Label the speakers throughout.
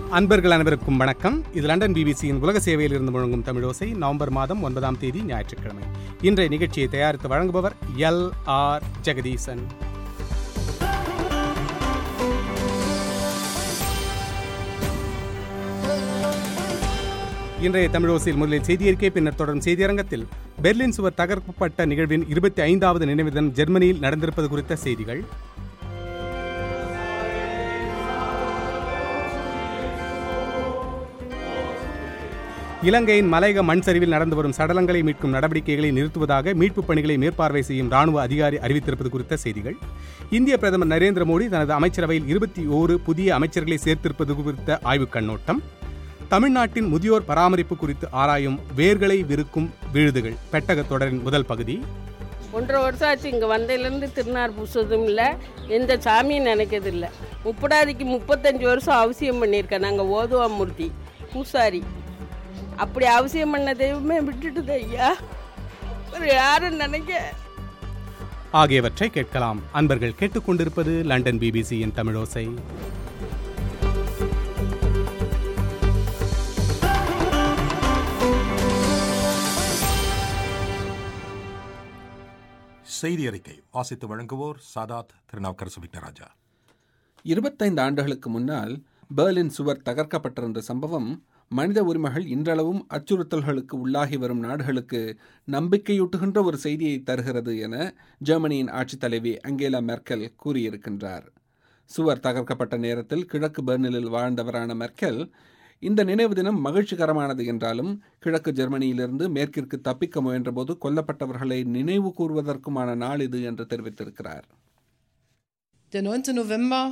Speaker 1: அன்பர்கள் அனைவருக்கும் வணக்கம் இது லண்டன் பிபிசியின் உலக சேவையில் இருந்து முழங்கும் தமிழோசை நவம்பர் மாதம் ஒன்பதாம் தேதி ஞாயிற்றுக்கிழமை இன்றைய நிகழ்ச்சியை தயாரித்து வழங்குபவர் எல் ஆர் ஜெகதீசன் இன்றைய தமிழோசையில் முதலில் செய்தியறிக்கை பின்னர் தொடரும் செய்தியரங்கத்தில் பெர்லின் சுவர் தகர்க்கப்பட்ட நிகழ்வின் இருபத்தி ஐந்தாவது நினைவு தினம் ஜெர்மனியில் நடந்திருப்பது குறித்த செய்திகள் இலங்கையின் மலையக மண் சரிவில் நடந்து வரும் சடலங்களை மீட்கும் நடவடிக்கைகளை நிறுத்துவதாக மீட்புப் பணிகளை மேற்பார்வை செய்யும் ராணுவ அதிகாரி அறிவித்திருப்பது குறித்த செய்திகள் இந்திய பிரதமர் நரேந்திர மோடி தனது அமைச்சரவையில் இருபத்தி ஓரு புதிய அமைச்சர்களை சேர்த்திருப்பது குறித்த ஆய்வுக் கண்ணோட்டம் தமிழ்நாட்டின் முதியோர் பராமரிப்பு குறித்து ஆராயும் வேர்களை விருக்கும் விழுதுகள் பெட்டக தொடரின் முதல் பகுதி
Speaker 2: ஒன்றரை வருஷம் ஆச்சு இங்கே வந்ததுலேருந்து திருநார் பூசுறதும் இல்லை எந்த சாமியும் நினைக்கிறது இல்லை முப்படாதிக்கு முப்பத்தஞ்சு வருஷம் அவசியம் பண்ணியிருக்கேன் நாங்கள் ஓதுவா மூர்த்தி பூசாரி அப்படி அவசியம் பண்ண தெய்வமே விட்டுட்டுது ஐயா ஒரு யாரும் நினைக்க
Speaker 1: ஆகியவற்றை கேட்கலாம் அன்பர்கள் கேட்டுக்கொண்டிருப்பது லண்டன் பிபிசியின் தமிழோசை
Speaker 3: செய்தி அறிக்கை வாசித்து வழங்குவோர் சாதாத் திருநாவுக்கரசு விக்னராஜா
Speaker 4: இருபத்தைந்து ஆண்டுகளுக்கு முன்னால் பெர்லின் சுவர் தகர்க்கப்பட்டிருந்த சம்பவம் மனித உரிமைகள் இன்றளவும் அச்சுறுத்தல்களுக்கு உள்ளாகி வரும் நாடுகளுக்கு நம்பிக்கையூட்டுகின்ற ஒரு செய்தியை தருகிறது என ஜெர்மனியின் ஆட்சித் தலைவி அங்கேலா மெர்க்கல் கூறியிருக்கின்றார் சுவர் தகர்க்கப்பட்ட நேரத்தில் கிழக்கு பெர்னிலில் வாழ்ந்தவரான மெர்க்கல் இந்த நினைவு தினம் மகிழ்ச்சிகரமானது என்றாலும் கிழக்கு ஜெர்மனியிலிருந்து மேற்கிற்கு தப்பிக்க முயன்றபோது கொல்லப்பட்டவர்களை நினைவு கூறுவதற்குமான நாள் இது என்று தெரிவித்திருக்கிறார்
Speaker 5: Der 9. November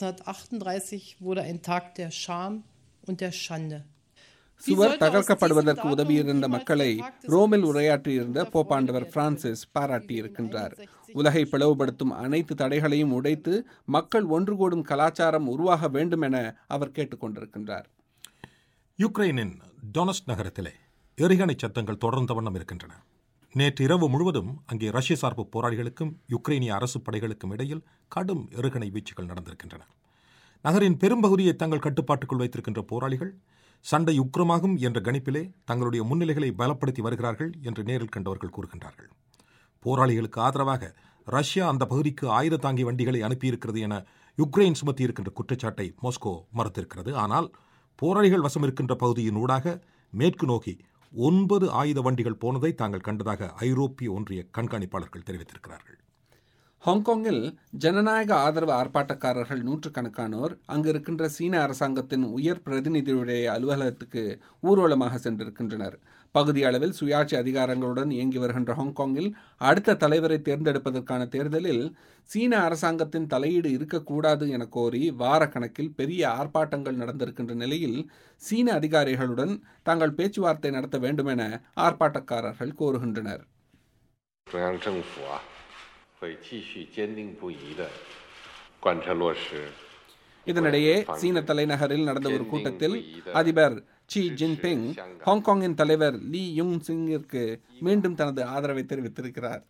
Speaker 5: 1938 wurde ein Tag der Scham und der Schande.
Speaker 4: சுவர் தகர்க்கப்படுவதற்கு உதவியிருந்த மக்களை ரோமில் உரையாற்றியிருந்த போப்பாண்டவர் பிரான்சிஸ் பாராட்டியிருக்கின்றார் உலகை பிளவுபடுத்தும் அனைத்து தடைகளையும் உடைத்து மக்கள் ஒன்று கூடும் கலாச்சாரம் உருவாக வேண்டும் என அவர் கேட்டுக்கொண்டிருக்கின்றார்
Speaker 3: யுக்ரைனின் டொனஸ்ட் நகரத்திலே எரிகணை சத்தங்கள் தொடர்ந்த வண்ணம் இருக்கின்றன நேற்று இரவு முழுவதும் அங்கே ரஷ்ய சார்பு போராளிகளுக்கும் யுக்ரைனிய அரசு படைகளுக்கும் இடையில் கடும் எருகணை வீச்சுகள் நடந்திருக்கின்றன நகரின் பெரும்பகுதியை தங்கள் கட்டுப்பாட்டுக்குள் வைத்திருக்கின்ற போராளிகள் சண்டை உக்கிரமாகும் என்ற கணிப்பிலே தங்களுடைய முன்னிலைகளை பலப்படுத்தி வருகிறார்கள் என்று நேரில் கண்டவர்கள் கூறுகின்றார்கள் போராளிகளுக்கு ஆதரவாக ரஷ்யா அந்த பகுதிக்கு ஆயுத தாங்கி வண்டிகளை அனுப்பியிருக்கிறது என யுக்ரைன் சுமத்தியிருக்கின்ற குற்றச்சாட்டை மாஸ்கோ மறுத்திருக்கிறது ஆனால் போராளிகள் வசம் இருக்கின்ற பகுதியின் ஊடாக மேற்கு நோக்கி ஒன்பது ஆயுத வண்டிகள் போனதை தாங்கள் கண்டதாக ஐரோப்பிய ஒன்றிய கண்காணிப்பாளர்கள் தெரிவித்திருக்கிறார்கள்
Speaker 4: ஹாங்காங்கில் ஜனநாயக ஆதரவு ஆர்ப்பாட்டக்காரர்கள் நூற்றுக்கணக்கானோர் அங்கு இருக்கின்ற சீன அரசாங்கத்தின் உயர் பிரதிநிதியுடைய அலுவலகத்துக்கு ஊர்வலமாக சென்றிருக்கின்றனர் பகுதி அளவில் சுயாட்சி அதிகாரங்களுடன் இயங்கி வருகின்ற ஹாங்காங்கில் அடுத்த தலைவரை தேர்ந்தெடுப்பதற்கான தேர்தலில் சீன அரசாங்கத்தின் தலையீடு இருக்கக்கூடாது என கோரி வாரக்கணக்கில் பெரிய ஆர்ப்பாட்டங்கள் நடந்திருக்கின்ற நிலையில் சீன அதிகாரிகளுடன் தாங்கள் பேச்சுவார்த்தை நடத்த வேண்டும் என ஆர்ப்பாட்டக்காரர்கள் கோருகின்றனர்
Speaker 6: 中央政府啊，会继续坚定不移地贯彻落实
Speaker 4: இதனிடையே சீன தலைநகரில் நடந்த ஒரு கூட்டத்தில் அதிபர் சி ஜின்பிங் ஹாங்காங்கின் தலைவர் லீ யுங் சிங்கிற்கு மீண்டும் தனது ஆதரவை தெரிவித்திருக்கிறார்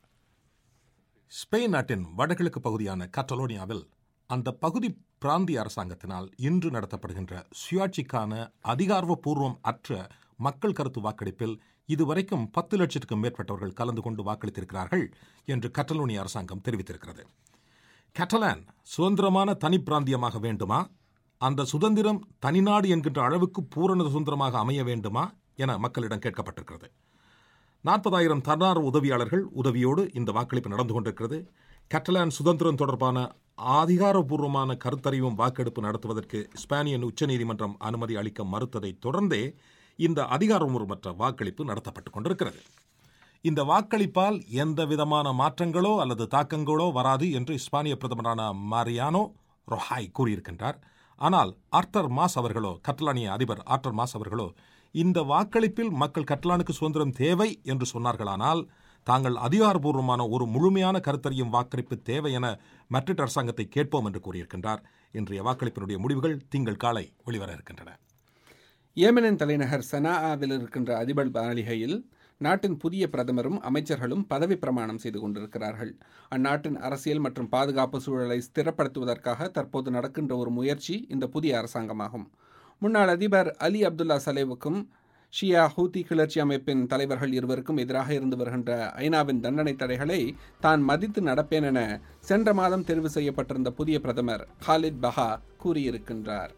Speaker 3: ஸ்பெயின் நாட்டின் வடகிழக்கு பகுதியான கட்டலோனியாவில் அந்த பகுதி பிராந்திய அரசாங்கத்தினால் இன்று நடத்தப்படுகின்ற சுயாட்சிக்கான அதிகாரப்பூர்வம் அற்ற மக்கள் கருத்து வாக்கெடுப்பில் இதுவரைக்கும் பத்து லட்சத்துக்கும் மேற்பட்டவர்கள் கலந்து கொண்டு வாக்களித்திருக்கிறார்கள் என்று கட்டலோனிய அரசாங்கம் தெரிவித்திருக்கிறது கட்டலான் சுதந்திரமான தனி பிராந்தியமாக வேண்டுமா அந்த சுதந்திரம் தனிநாடு என்கின்ற அளவுக்கு பூரண சுதந்திரமாக அமைய வேண்டுமா என மக்களிடம் கேட்கப்பட்டிருக்கிறது நாற்பதாயிரம் தன்னார்வ உதவியாளர்கள் உதவியோடு இந்த வாக்களிப்பு நடந்து கொண்டிருக்கிறது கட்டலான் சுதந்திரம் தொடர்பான அதிகாரப்பூர்வமான கருத்தறிவும் வாக்கெடுப்பு நடத்துவதற்கு ஸ்பானியன் உச்சநீதிமன்றம் அனுமதி அளிக்க மறுத்ததை தொடர்ந்தே இந்த அதிகாரமற்ற வாக்களிப்பு நடத்தப்பட்டுக் கொண்டிருக்கிறது இந்த வாக்களிப்பால் எந்த விதமான மாற்றங்களோ அல்லது தாக்கங்களோ வராது என்று இஸ்பானிய பிரதமரான மாரியானோ ரொஹாய் கூறியிருக்கின்றார் ஆனால் ஆர்டர் மாஸ் அவர்களோ கட்டலானிய அதிபர் ஆர்டர் மாஸ் அவர்களோ இந்த வாக்களிப்பில் மக்கள் கட்டலானுக்கு சுதந்திரம் தேவை என்று சொன்னார்களானால் தாங்கள் அதிகாரப்பூர்வமான ஒரு முழுமையான கருத்தறியும் வாக்களிப்பு தேவை என மட்ரிட் அரசாங்கத்தை கேட்போம் என்று கூறியிருக்கின்றார் இன்றைய வாக்களிப்பினுடைய முடிவுகள் திங்கள் காலை வெளிவர இருக்கின்றன
Speaker 4: ஏமனின் தலைநகர் சனாஆவில் இருக்கின்ற அதிபர் மாளிகையில் நாட்டின் புதிய பிரதமரும் அமைச்சர்களும் பதவி பிரமாணம் செய்து கொண்டிருக்கிறார்கள் அந்நாட்டின் அரசியல் மற்றும் பாதுகாப்பு சூழலை ஸ்திரப்படுத்துவதற்காக தற்போது நடக்கின்ற ஒரு முயற்சி இந்த புதிய அரசாங்கமாகும் முன்னாள் அதிபர் அலி அப்துல்லா சலேவுக்கும் ஷியா ஹூதி கிளர்ச்சி அமைப்பின் தலைவர்கள் இருவருக்கும் எதிராக இருந்து வருகின்ற ஐநாவின் தண்டனை தடைகளை தான் மதித்து நடப்பேன் என சென்ற மாதம் தெரிவு செய்யப்பட்டிருந்த புதிய பிரதமர் ஹாலித் பஹா கூறியிருக்கின்றார்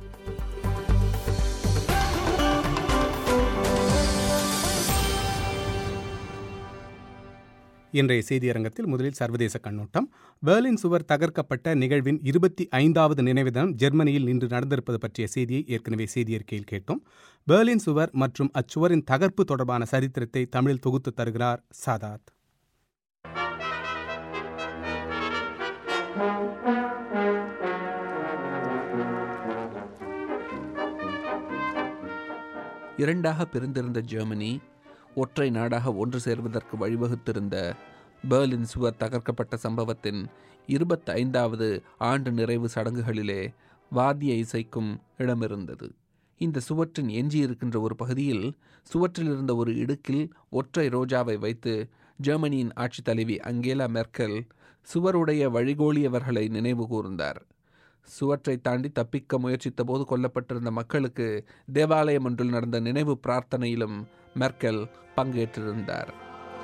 Speaker 1: இன்றைய செய்தியரங்கத்தில் முதலில் சர்வதேச கண்ணோட்டம் பெர்லின் சுவர் தகர்க்கப்பட்ட நிகழ்வின் இருபத்தி ஐந்தாவது நினைவு தினம் ஜெர்மனியில் இன்று நடந்திருப்பது பற்றிய செய்தியை ஏற்கனவே செய்தியறிக்கையில் கேட்டோம் பெர்லின் சுவர் மற்றும் அச்சுவரின் தகர்ப்பு தொடர்பான சரித்திரத்தை தமிழில் தொகுத்து தருகிறார் சாதாத்
Speaker 4: இரண்டாக பிரிந்திருந்த ஜெர்மனி ஒற்றை நாடாக ஒன்று சேர்வதற்கு வழிவகுத்திருந்த பெர்லின் சுவர் தகர்க்கப்பட்ட சம்பவத்தின் இருபத்தைந்தாவது ஆண்டு நிறைவு சடங்குகளிலே வாத்திய இசைக்கும் இடமிருந்தது இந்த சுவற்றின் எஞ்சியிருக்கின்ற ஒரு பகுதியில் சுவற்றில் இருந்த ஒரு இடுக்கில் ஒற்றை ரோஜாவை வைத்து ஜெர்மனியின் ஆட்சித் தலைவி அங்கேலா மெர்க்கல் சுவருடைய வழிகோலியவர்களை நினைவு கூர்ந்தார் சுவற்றை தாண்டி தப்பிக்க முயற்சித்த போது கொல்லப்பட்டிருந்த மக்களுக்கு தேவாலயம் ஒன்றில் நடந்த நினைவு பிரார்த்தனையிலும் மெர்க்கல் பங்கேற்றிருந்தார்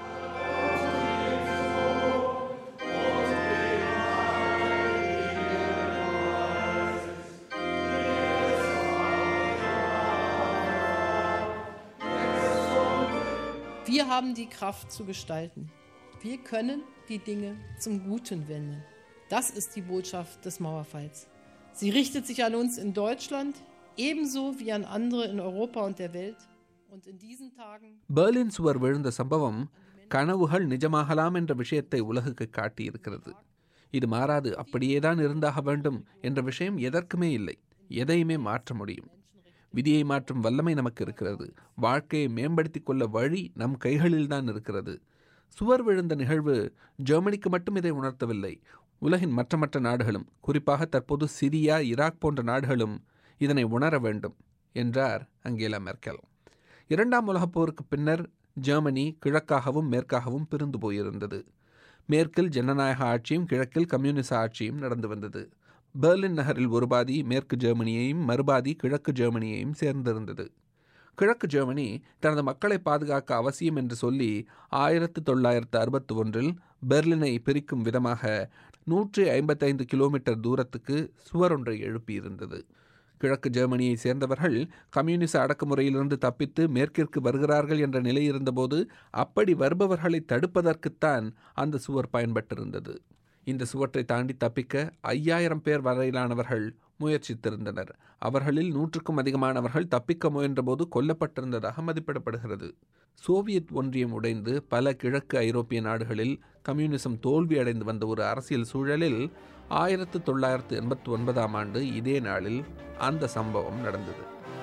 Speaker 5: Wir haben die Kraft zu gestalten. Wir können die Dinge zum Guten wenden. Das ist die Botschaft des Mauerfalls. Sie richtet sich an uns in Deutschland ebenso wie an andere in Europa und der Welt. Und in diesen Tagen
Speaker 4: Berlin சுவர் விழுந்த சம்பவம் கனவுகள் நிஜமாகலாம் என்ற விஷயத்தை உலகுக்கு காட்டியிருக்கிறது இது மாறாது அப்படியேதான் இருந்தாக வேண்டும் என்ற விஷயம் எதற்குமே இல்லை எதையுமே மாற்ற முடியும் விதியை மாற்றும் வல்லமை நமக்கு இருக்கிறது வாழ்க்கையை மேம்படுத்திக் கொள்ள வழி நம் கைகளில்தான் இருக்கிறது சுவர் விழுந்த நிகழ்வு ஜெர்மனிக்கு மட்டும் இதை உணர்த்தவில்லை உலகின் மற்ற மற்ற நாடுகளும் குறிப்பாக தற்போது சிரியா ஈராக் போன்ற நாடுகளும் இதனை உணர வேண்டும் என்றார் அங்கேலா மெர்க்கல் இரண்டாம் உலகப் போருக்கு பின்னர் ஜெர்மனி கிழக்காகவும் மேற்காகவும் பிரிந்து போயிருந்தது மேற்கில் ஜனநாயக ஆட்சியும் கிழக்கில் கம்யூனிச ஆட்சியும் நடந்து வந்தது பெர்லின் நகரில் ஒரு பாதி மேற்கு ஜெர்மனியையும் மறுபாதி கிழக்கு ஜெர்மனியையும் சேர்ந்திருந்தது கிழக்கு ஜெர்மனி தனது மக்களை பாதுகாக்க அவசியம் என்று சொல்லி ஆயிரத்து தொள்ளாயிரத்து அறுபத்தி ஒன்றில் பெர்லினை பிரிக்கும் விதமாக நூற்றி ஐம்பத்தைந்து கிலோமீட்டர் தூரத்துக்கு சுவர் ஒன்றை எழுப்பியிருந்தது கிழக்கு ஜெர்மனியை சேர்ந்தவர்கள் கம்யூனிச அடக்குமுறையிலிருந்து தப்பித்து மேற்கிற்கு வருகிறார்கள் என்ற நிலை இருந்தபோது அப்படி வருபவர்களை தடுப்பதற்குத்தான் அந்த சுவர் பயன்பட்டிருந்தது இந்த சுவற்றை தாண்டி தப்பிக்க ஐயாயிரம் பேர் வரையிலானவர்கள் முயற்சித்திருந்தனர் அவர்களில் நூற்றுக்கும் அதிகமானவர்கள் தப்பிக்க முயன்றபோது கொல்லப்பட்டிருந்ததாக மதிப்பிடப்படுகிறது சோவியத் ஒன்றியம் உடைந்து பல கிழக்கு ஐரோப்பிய நாடுகளில் கம்யூனிசம் தோல்வி அடைந்து வந்த ஒரு அரசியல் சூழலில் ஆயிரத்து தொள்ளாயிரத்து எண்பத்தி ஒன்பதாம் ஆண்டு இதே நாளில் அந்த சம்பவம் நடந்தது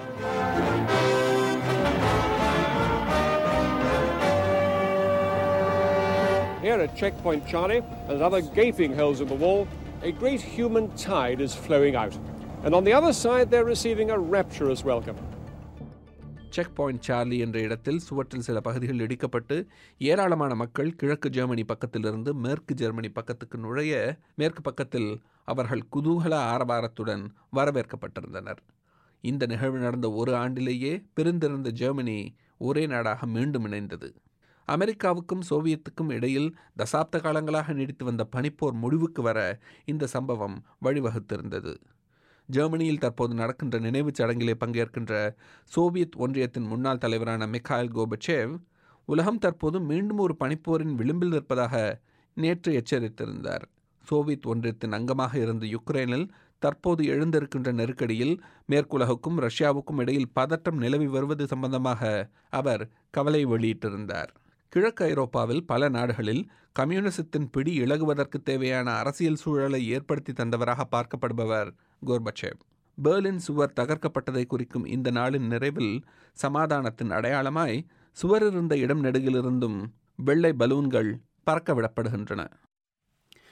Speaker 7: Here at Checkpoint Charlie and other gaping holes in the wall, a great human tide is flowing out. And on the other side, they're receiving a rapturous welcome.
Speaker 4: Checkpoint Charlie என்ற இடத்தில் சுவற்றில் சில பகுதிகள் இடிக்கப்பட்டு ஏராளமான மக்கள் கிழக்கு Germany பக்கத்திலிருந்து மேற்கு ஜெர்மனி பக்கத்துக்கு நுழைய மேற்கு பக்கத்தில் அவர்கள் குதூகல ஆரவாரத்துடன் வரவேற்கப்பட்டிருந்தனர் இந்த நிகழ்வு நடந்த ஒரு ஆண்டிலேயே பிரிந்திருந்த ஜெர்மனி ஒரே நாடாக மீண்டும் இணைந்தது அமெரிக்காவுக்கும் சோவியத்துக்கும் இடையில் தசாப்த காலங்களாக நீடித்து வந்த பனிப்போர் முடிவுக்கு வர இந்த சம்பவம் வழிவகுத்திருந்தது ஜெர்மனியில் தற்போது நடக்கின்ற நினைவுச் சடங்கிலே பங்கேற்கின்ற சோவியத் ஒன்றியத்தின் முன்னாள் தலைவரான மிகாயில் கோபச்சேவ் உலகம் தற்போது மீண்டும் ஒரு பனிப்போரின் விளிம்பில் நிற்பதாக நேற்று எச்சரித்திருந்தார் சோவியத் ஒன்றியத்தின் அங்கமாக இருந்த யுக்ரைனில் தற்போது எழுந்திருக்கின்ற நெருக்கடியில் மேற்குலகுக்கும் ரஷ்யாவுக்கும் இடையில் பதட்டம் நிலவி வருவது சம்பந்தமாக அவர் கவலை வெளியிட்டிருந்தார் கிழக்கு ஐரோப்பாவில் பல நாடுகளில் கம்யூனிசத்தின் பிடி இழகுவதற்கு தேவையான அரசியல் சூழலை ஏற்படுத்தி தந்தவராக பார்க்கப்படுபவர் கோர்பச்சேவ் பெர்லின் சுவர் தகர்க்கப்பட்டதை குறிக்கும் இந்த நாளின் நிறைவில் சமாதானத்தின் அடையாளமாய் சுவர் இருந்த இடம் நெடுகிலிருந்தும் வெள்ளை பலூன்கள் பறக்க விடப்படுகின்றன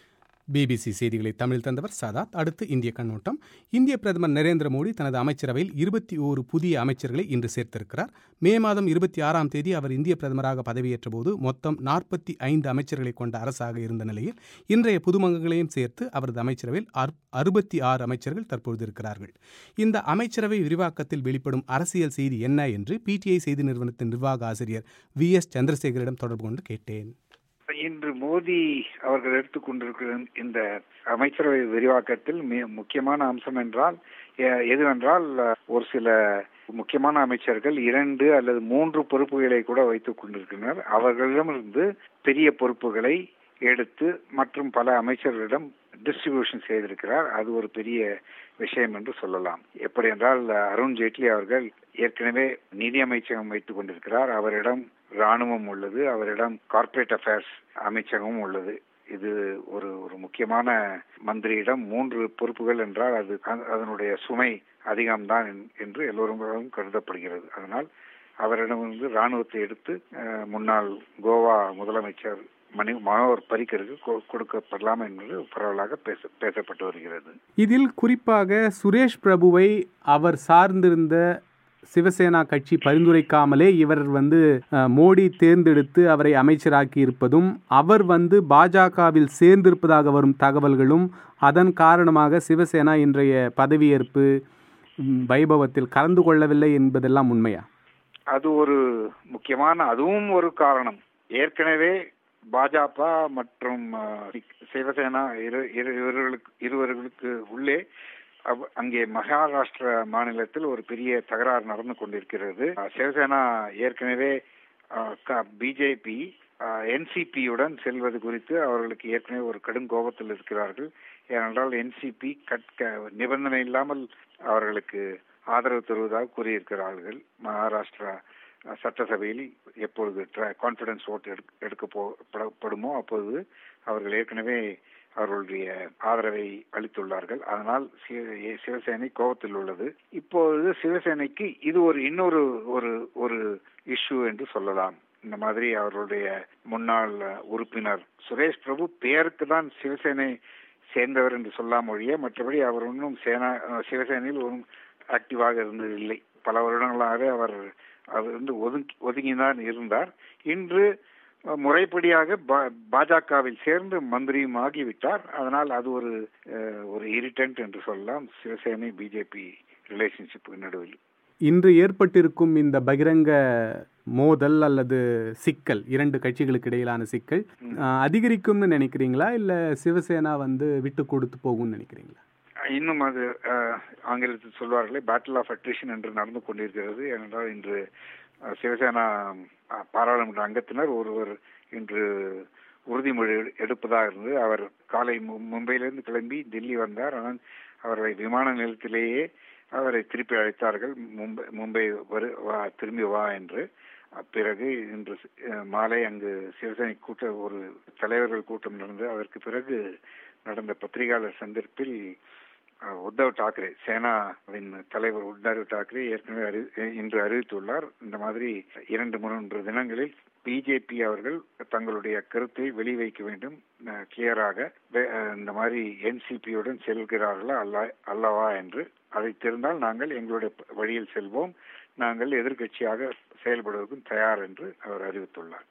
Speaker 1: பிபிசி செய்திகளை தமிழ் தந்தவர் சாதாத் அடுத்து இந்திய கண்ணோட்டம் இந்திய பிரதமர் நரேந்திர மோடி தனது அமைச்சரவையில் இருபத்தி ஓரு புதிய அமைச்சர்களை இன்று சேர்த்திருக்கிறார் மே மாதம் இருபத்தி ஆறாம் தேதி அவர் இந்திய பிரதமராக பதவியேற்ற போது மொத்தம் நாற்பத்தி ஐந்து அமைச்சர்களை கொண்ட அரசாக இருந்த நிலையில் இன்றைய புதுமங்கங்களையும் சேர்த்து அவரது அமைச்சரவையில் அறுபத்தி ஆறு அமைச்சர்கள் தற்பொழுது இருக்கிறார்கள் இந்த அமைச்சரவை விரிவாக்கத்தில் வெளிப்படும் அரசியல் செய்தி என்ன என்று பிடிஐ செய்தி நிறுவனத்தின் நிர்வாக ஆசிரியர் வி எஸ் சந்திரசேகரிடம் தொடர்பு கொண்டு கேட்டேன்
Speaker 8: இன்று மோடி அவர்கள் எடுத்துக்கொண்டிருக்கிற இந்த அமைச்சரவை விரிவாக்கத்தில் முக்கியமான அம்சம் என்றால் எதுவென்றால் ஒரு சில முக்கியமான அமைச்சர்கள் இரண்டு அல்லது மூன்று பொறுப்புகளை கூட வைத்துக் கொண்டிருக்கின்றனர் அவர்களிடமிருந்து பெரிய பொறுப்புகளை எடுத்து மற்றும் பல அமைச்சர்களிடம் டிஸ்ட்ரிபியூஷன் செய்திருக்கிறார் அது ஒரு பெரிய விஷயம் என்று சொல்லலாம் எப்படி என்றால் அருண் ஜேட்லி அவர்கள் ஏற்கனவே நிதி அமைச்சகம் வைத்துக் கொண்டிருக்கிறார் அவரிடம் ராணுவம் உள்ளது அவரிடம் கார்ப்பரேட் அஃபேர்ஸ் அமைச்சகமும் உள்ளது இது ஒரு ஒரு முக்கியமான மந்திரியிடம் மூன்று பொறுப்புகள் என்றால் அது அதனுடைய சுமை அதிகம்தான் என்று எல்லோரும் கருதப்படுகிறது அதனால் அவரிடமிருந்து ராணுவத்தை எடுத்து முன்னாள் கோவா முதலமைச்சர் மணி மனோகர் பரிக்கருக்கு கொடுக்கப்படலாம் என்பது பரவலாக பேச பேசப்பட்டு வருகிறது
Speaker 1: இதில் குறிப்பாக சுரேஷ் பிரபுவை அவர் சார்ந்திருந்த சிவசேனா கட்சி பரிந்துரைக்காமலே இவர் வந்து மோடி தேர்ந்தெடுத்து அவரை அமைச்சராக்கி இருப்பதும் அவர் வந்து பாஜகவில் சேர்ந்திருப்பதாக வரும் தகவல்களும் அதன் காரணமாக சிவசேனா இன்றைய பதவியேற்பு வைபவத்தில் கலந்து கொள்ளவில்லை என்பதெல்லாம் உண்மையா
Speaker 8: அது ஒரு முக்கியமான அதுவும் ஒரு காரணம் ஏற்கனவே பாஜக மற்றும் சிவசேனா இரு இருவர்களுக்கு இருவர்களுக்கு உள்ளே அங்கே மகாராஷ்டிர மாநிலத்தில் ஒரு பெரிய தகராறு நடந்து கொண்டிருக்கிறது சிவசேனா ஏற்கனவே பிஜேபி என்சிபியுடன் செல்வது குறித்து அவர்களுக்கு ஏற்கனவே ஒரு கடும் கோபத்தில் இருக்கிறார்கள் ஏனென்றால் என்சிபி கட்க நிபந்தனை இல்லாமல் அவர்களுக்கு ஆதரவு தருவதாக கூறியிருக்கிறார்கள் மகாராஷ்டிரா சட்டசபையில் எப்பொழுது கான்பிடன்ஸ் ஓட் எடுக்க படுமோ அப்போது அவர்கள் ஏற்கனவே அவர்களுடைய ஆதரவை அளித்துள்ளார்கள் அதனால் சிவசேனை கோபத்தில் உள்ளது இப்பொழுது சிவசேனைக்கு இது ஒரு இன்னொரு ஒரு ஒரு இஷ்யூ என்று சொல்லலாம் இந்த மாதிரி அவர்களுடைய முன்னாள் உறுப்பினர் சுரேஷ் பிரபு பெயருக்கு தான் சிவசேனை சேர்ந்தவர் என்று சொல்லாம ஒழிய மற்றபடி அவர் ஒன்றும் சேனா சிவசேனையில் ஒன்றும் ஆக்டிவாக இருந்ததில்லை பல வருடங்களாக அவர் அவர் வந்து ஒதுங்கி ஒதுங்கிதான் இருந்தார் இன்று முறைப்படியாக பாஜகவில் சேர்ந்து மந்திரியும் ஆகிவிட்டார் அதனால் அது ஒரு ஒரு இரிட்டன்ட் என்று சொல்லலாம் சிவசேனை பிஜேபி ரிலேஷன்ஷிப் நடுவில்
Speaker 1: இன்று ஏற்பட்டிருக்கும் இந்த பகிரங்க மோதல் அல்லது சிக்கல் இரண்டு கட்சிகளுக்கு இடையிலான சிக்கல் அதிகரிக்கும்னு நினைக்கிறீங்களா இல்ல சிவசேனா வந்து விட்டு கொடுத்து போகும்னு நினைக்கிறீங்களா
Speaker 8: இன்னும் அது ஆங்கிலத்தில் சொல்வார்களே பேட்டில் ஆஃப் அட்ரிஷன் என்று நடந்து கொண்டிருக்கிறது ஏனென்றால் இன்று சிவசேனா பாராளுமன்ற அங்கத்தினர் ஒருவர் இன்று உறுதிமொழி எடுப்பதாக இருந்தது அவர் காலை மும்பையிலிருந்து கிளம்பி டெல்லி வந்தார் ஆனால் அவரை விமான நிலையத்திலேயே அவரை திருப்பி அழைத்தார்கள் மும்பை மும்பை வரு வா திரும்பி வா என்று பிறகு இன்று மாலை அங்கு சிவசேனை கூட்ட ஒரு தலைவர்கள் கூட்டம் நடந்து அதற்கு பிறகு நடந்த பத்திரிகையாளர் சந்திப்பில் உத்தவ் தாக்கரே சேனாவின் தலைவர் உத்தவ் தாக்கரே ஏற்கனவே அறி இன்று அறிவித்துள்ளார் இந்த மாதிரி இரண்டு மூன்று தினங்களில் பிஜேபி அவர்கள் தங்களுடைய கருத்தை வெளிவைக்க வேண்டும் கிளியராக இந்த மாதிரி என்சிபியுடன் செல்கிறார்களா அல்ல அல்லவா என்று அதை தெரிந்தால் நாங்கள் எங்களுடைய வழியில் செல்வோம் நாங்கள் எதிர்கட்சியாக செயல்படுவதற்கும் தயார் என்று அவர் அறிவித்துள்ளார்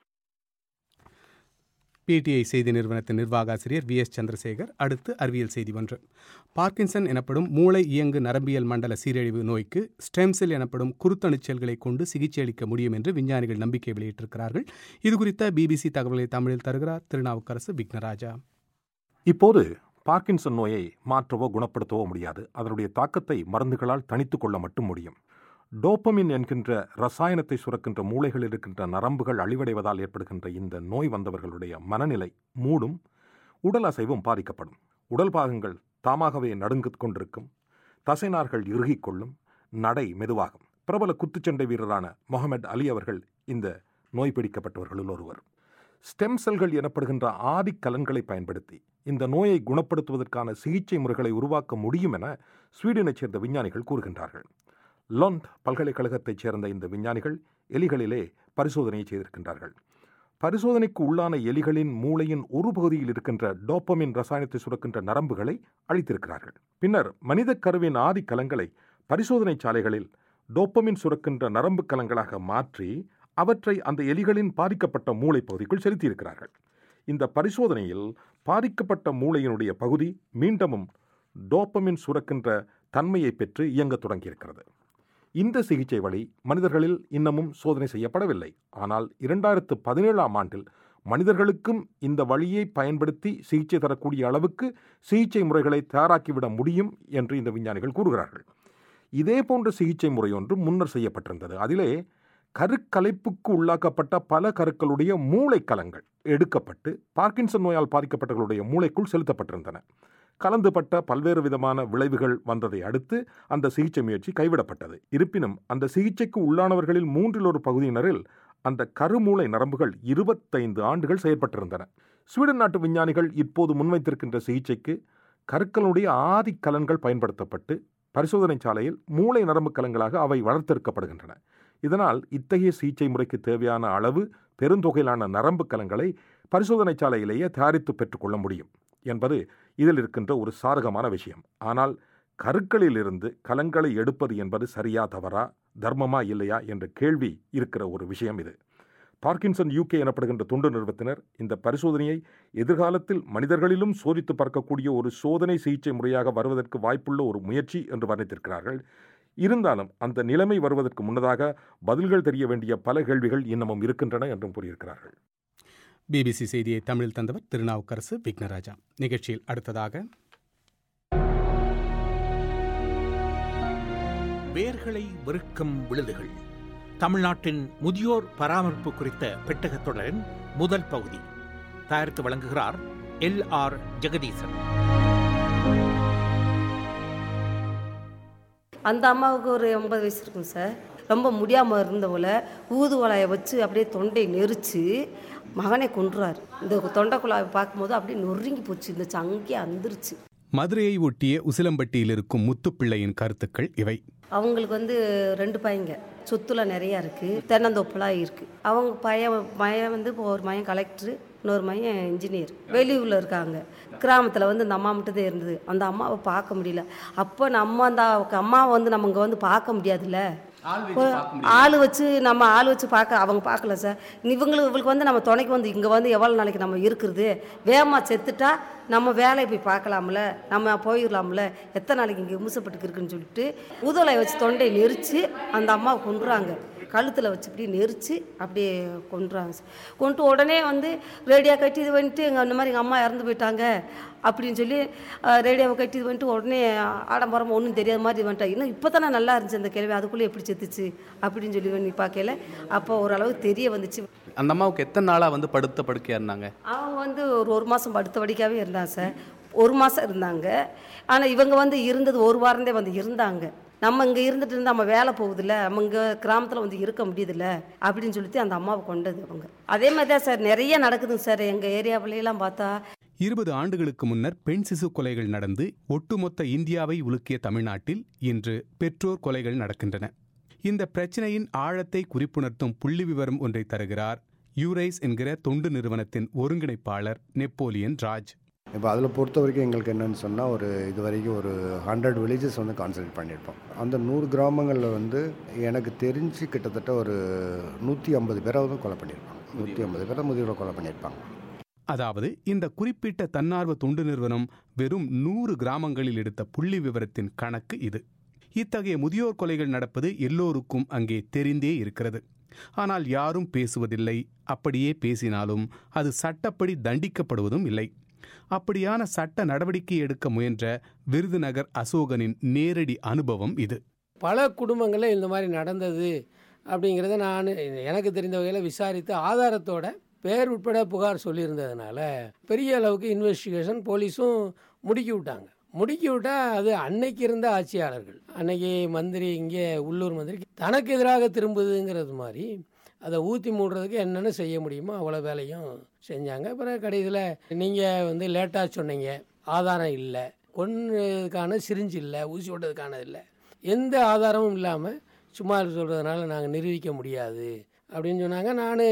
Speaker 1: பிடிஐ செய்தி நிறுவனத்தின் நிர்வாக ஆசிரியர் வி எஸ் சந்திரசேகர் அடுத்து அறிவியல் செய்தி ஒன்று பார்க்கின்சன் எனப்படும் மூளை இயங்கு நரம்பியல் மண்டல சீரழிவு நோய்க்கு ஸ்டெம் செல் எனப்படும் குருத்தணுச்செல்களை கொண்டு சிகிச்சை அளிக்க முடியும் என்று விஞ்ஞானிகள் நம்பிக்கை வெளியிட்டிருக்கிறார்கள் இதுகுறித்த பிபிசி தகவலை தமிழில் தருகிறார் திருநாவுக்கரசு விக்னராஜா
Speaker 3: இப்போது பார்க்கின்சன் நோயை மாற்றவோ குணப்படுத்தவோ முடியாது அதனுடைய தாக்கத்தை மருந்துகளால் தணித்துக் கொள்ள மட்டும் முடியும் டோப்பமின் என்கின்ற ரசாயனத்தை சுரக்கின்ற மூளைகள் இருக்கின்ற நரம்புகள் அழிவடைவதால் ஏற்படுகின்ற இந்த நோய் வந்தவர்களுடைய மனநிலை மூடும் உடல் அசைவும் பாதிக்கப்படும் உடல் பாகங்கள் தாமாகவே நடுங்கிக் கொண்டிருக்கும் தசைநார்கள் இறுகிக் கொள்ளும் நடை மெதுவாகும் பிரபல குத்துச்சண்டை வீரரான முகமது அலி அவர்கள் இந்த நோய் பிடிக்கப்பட்டவர்களுள் ஒருவர் ஸ்டெம் செல்கள் எனப்படுகின்ற ஆதிக்கலன்களை பயன்படுத்தி இந்த நோயை குணப்படுத்துவதற்கான சிகிச்சை முறைகளை உருவாக்க முடியும் என ஸ்வீடனைச் சேர்ந்த விஞ்ஞானிகள் கூறுகின்றார்கள் லொண்ட் பல்கலைக்கழகத்தைச் சேர்ந்த இந்த விஞ்ஞானிகள் எலிகளிலே பரிசோதனையை செய்திருக்கின்றார்கள் பரிசோதனைக்கு உள்ளான எலிகளின் மூளையின் ஒரு பகுதியில் இருக்கின்ற டோப்பமின் ரசாயனத்தை சுரக்கின்ற நரம்புகளை அழித்திருக்கிறார்கள் பின்னர் மனித கருவின் ஆதி கலங்களை பரிசோதனை சாலைகளில் டோப்பமின் சுரக்கின்ற நரம்பு கலங்களாக மாற்றி அவற்றை அந்த எலிகளின் பாதிக்கப்பட்ட மூளை பகுதிக்குள் செலுத்தியிருக்கிறார்கள் இந்த பரிசோதனையில் பாதிக்கப்பட்ட மூளையினுடைய பகுதி மீண்டமும் டோப்பமின் சுரக்கின்ற தன்மையை பெற்று இயங்கத் தொடங்கியிருக்கிறது இந்த சிகிச்சை வழி மனிதர்களில் இன்னமும் சோதனை செய்யப்படவில்லை ஆனால் இரண்டாயிரத்து பதினேழாம் ஆண்டில் மனிதர்களுக்கும் இந்த வழியை பயன்படுத்தி சிகிச்சை தரக்கூடிய அளவுக்கு சிகிச்சை முறைகளை தயாராக்கிவிட முடியும் என்று இந்த விஞ்ஞானிகள் கூறுகிறார்கள் இதே போன்ற சிகிச்சை முறை ஒன்று முன்னர் செய்யப்பட்டிருந்தது அதிலே கருக்கலைப்புக்கு உள்ளாக்கப்பட்ட பல கருக்களுடைய மூளைக்கலங்கள் எடுக்கப்பட்டு பார்க்கின்சன் நோயால் பாதிக்கப்பட்டவர்களுடைய மூளைக்குள் செலுத்தப்பட்டிருந்தன கலந்துபட்ட பல்வேறு விதமான விளைவுகள் வந்ததை அடுத்து அந்த சிகிச்சை முயற்சி கைவிடப்பட்டது இருப்பினும் அந்த சிகிச்சைக்கு உள்ளானவர்களில் மூன்றில் ஒரு பகுதியினரில் அந்த கருமூளை நரம்புகள் இருபத்தைந்து ஆண்டுகள் செயற்பட்டிருந்தன ஸ்வீடன் நாட்டு விஞ்ஞானிகள் இப்போது முன்வைத்திருக்கின்ற சிகிச்சைக்கு கருக்களுடைய ஆதி கலன்கள் பயன்படுத்தப்பட்டு பரிசோதனை சாலையில் மூளை நரம்பு கலங்களாக அவை வளர்த்தெடுக்கப்படுகின்றன இதனால் இத்தகைய சிகிச்சை முறைக்கு தேவையான அளவு பெருந்தொகையிலான நரம்பு கலங்களை பரிசோதனை சாலையிலேயே தயாரித்து பெற்றுக்கொள்ள முடியும் என்பது இதில் இருக்கின்ற ஒரு சாதகமான விஷயம் ஆனால் கருக்களிலிருந்து கலங்களை எடுப்பது என்பது சரியா தவறா தர்மமா இல்லையா என்ற கேள்வி இருக்கிற ஒரு விஷயம் இது பார்க்கின்சன் யூகே எனப்படுகின்ற தொண்டு நிறுவனத்தினர் இந்த பரிசோதனையை எதிர்காலத்தில் மனிதர்களிலும் சோதித்து பார்க்கக்கூடிய ஒரு சோதனை சிகிச்சை முறையாக வருவதற்கு வாய்ப்புள்ள ஒரு முயற்சி என்று வர்ணித்திருக்கிறார்கள் இருந்தாலும் அந்த நிலைமை வருவதற்கு முன்னதாக பதில்கள் தெரிய வேண்டிய பல கேள்விகள் இன்னமும் இருக்கின்றன என்றும் கூறியிருக்கிறார்கள்
Speaker 1: பிபிசி செய்தியை தமிழில் தந்தவர் திருநாவுக்கரசு விக்னராஜா நிகழ்ச்சியில் அடுத்ததாக
Speaker 9: வேர்களை வெறுக்கும் விழுதுகள் தமிழ்நாட்டின் முதியோர் பராமரிப்பு குறித்த பெட்டகத் தொடரின் முதல் பகுதி தயாரித்து வழங்குகிறார் எல் ஆர் ஜெகதீசன்
Speaker 10: அந்த அம்மாவுக்கு ஒரு எண்பது வயசு இருக்கும் சார் ரொம்ப முடியாமல் இருந்தவள ஊதுவலையை வச்சு அப்படியே தொண்டை நெரிச்சு மகனை கொன்றார் இந்த தொண்டை குழாயை பார்க்கும்போது அப்படியே நொறுங்கி போச்சு இருந்துச்சு அங்கேயே அந்துருச்சு
Speaker 1: மதுரையை ஒட்டிய உசிலம்பட்டியில் இருக்கும் முத்துப்பிள்ளையின் கருத்துக்கள் இவை
Speaker 10: அவங்களுக்கு வந்து ரெண்டு பையங்க சொத்துல நிறையா இருக்குது தென்னந்தோப்புலாம் இருக்குது அவங்க பையன் பையன் வந்து இப்போ ஒரு பையன் கலெக்டர் இன்னொரு பையன் இன்ஜினியர் வெளியூரில் இருக்காங்க கிராமத்தில் வந்து இந்த அம்மா மட்டும் தான் இருந்தது அந்த அம்மாவை பார்க்க முடியல அப்போ நம்ம அந்த அம்மாவை வந்து நம்ம இங்கே வந்து பார்க்க முடியாதுல்ல ஆள் வச்சு நம்ம ஆள் வச்சு பார்க்க அவங்க பார்க்கல சார் இவங்களுக்கு இவங்களுக்கு வந்து நம்ம துணைக்கு வந்து இங்கே வந்து எவ்வளோ நாளைக்கு நம்ம இருக்கிறது வேகமாக செத்துட்டா நம்ம வேலையை போய் பார்க்கலாம்ல நம்ம போயிடலாம்ல எத்தனை நாளைக்கு இங்கே விமசப்பட்டு இருக்குன்னு சொல்லிட்டு ஊதலை வச்சு தொண்டை நெரிச்சு அந்த அம்மாவை கொண்டுறாங்க கழுத்தில் வச்சு இப்படி நெரிச்சு அப்படியே கொண்டுறாங்க சார் கொண்டு உடனே வந்து ரேடியோ கட்டி இது பண்ணிட்டு எங்கள் இந்த மாதிரி எங்கள் அம்மா இறந்து போயிட்டாங்க அப்படின்னு சொல்லி ரேடியோவை கட்டி இது பண்ணிட்டு உடனே ஆடம்பரமாக ஒன்றும் தெரியாத மாதிரி வந்துட்டாங்க இன்னும் இப்போ தானே நல்லா இருந்துச்சு அந்த கேள்வி அதுக்குள்ளே எப்படி செத்துச்சு அப்படின்னு சொல்லி பண்ணி பார்க்கல அப்போ ஓரளவுக்கு தெரிய வந்துச்சு
Speaker 11: அந்த அம்மாவுக்கு எத்தனை நாளாக வந்து படுத்த படுக்கையாக இருந்தாங்க
Speaker 10: அவங்க வந்து ஒரு ஒரு மாதம் படுத்த வடிக்காவே இருந்தாங்க சார் ஒரு மாதம் இருந்தாங்க ஆனால் இவங்க வந்து இருந்தது ஒரு வாரந்தே வந்து இருந்தாங்க நம்ம இங்கே இருந்துட்டு இருந்தால் நம்ம வேலை போகுதுல்ல நம்ம இங்கே கிராமத்தில் வந்து இருக்க முடியுதுல்ல அப்படின்னு சொல்லிட்டு அந்த அம்மாவை கொண்டது அவங்க அதே மாதிரி தான் சார் நிறைய நடக்குதுங்க சார் எங்கள் ஏரியாவிலையெல்லாம் பார்த்தா
Speaker 1: இருபது ஆண்டுகளுக்கு முன்னர் பெண் சிசு கொலைகள் நடந்து ஒட்டுமொத்த இந்தியாவை உலுக்கிய தமிழ்நாட்டில் இன்று பெற்றோர் கொலைகள் நடக்கின்றன இந்த பிரச்சனையின் ஆழத்தை குறிப்புணர்த்தும் புள்ளி விவரம் ஒன்றை தருகிறார் யூரைஸ் என்கிற தொண்டு நிறுவனத்தின் ஒருங்கிணைப்பாளர் நெப்போலியன் ராஜ்
Speaker 12: இப்போ அதில் பொறுத்த வரைக்கும் எங்களுக்கு என்னென்னு சொன்னால் ஒரு இது வரைக்கும் ஒரு ஹண்ட்ரட் வில்லேஜஸ் வந்து கான்சன்ட்ரேட் பண்ணியிருப்போம் அந்த நூறு கிராமங்களில் வந்து எனக்கு தெரிஞ்சு கிட்டத்தட்ட ஒரு நூற்றி ஐம்பது பேராவது கொலை பண்ணியிருப்பாங்க நூற்றி ஐம்பது பேரை முதியோரை கொலை பண்ணியிருப்பாங்க
Speaker 1: அதாவது இந்த குறிப்பிட்ட தன்னார்வ தொண்டு நிறுவனம் வெறும் நூறு கிராமங்களில் எடுத்த புள்ளி விவரத்தின் கணக்கு இது இத்தகைய முதியோர் கொலைகள் நடப்பது எல்லோருக்கும் அங்கே தெரிந்தே இருக்கிறது ஆனால் யாரும் பேசுவதில்லை அப்படியே பேசினாலும் அது சட்டப்படி தண்டிக்கப்படுவதும் இல்லை அப்படியான சட்ட நடவடிக்கை எடுக்க முயன்ற விருதுநகர் அசோகனின் நேரடி அனுபவம் இது
Speaker 13: பல குடும்பங்களில் இந்த மாதிரி நடந்தது அப்படிங்கிறத நான் எனக்கு தெரிந்த வகையில் விசாரித்து ஆதாரத்தோட பேர் உட்பட புகார் சொல்லியிருந்ததுனால பெரிய அளவுக்கு இன்வெஸ்டிகேஷன் போலீஸும் முடுக்கி விட்டாங்க முடுக்கி விட்டால் அது அன்னைக்கு இருந்த ஆட்சியாளர்கள் அன்னைக்கு மந்திரி இங்கே உள்ளூர் மந்திரி தனக்கு எதிராக திரும்புதுங்கிறது மாதிரி அதை ஊற்றி மூடுறதுக்கு என்னென்ன செய்ய முடியுமோ அவ்வளோ வேலையும் செஞ்சாங்க அப்புறம் கடைசியில் நீங்கள் வந்து லேட்டாக சொன்னீங்க ஆதாரம் இல்லை கொன்றதுக்கான சிரிஞ்சு இல்லை ஊசி ஓட்டதுக்கான இல்லை எந்த ஆதாரமும் இல்லாமல் சும்மா சொல்கிறதுனால நாங்கள் நிரூபிக்க முடியாது அப்படின்னு சொன்னாங்க நான்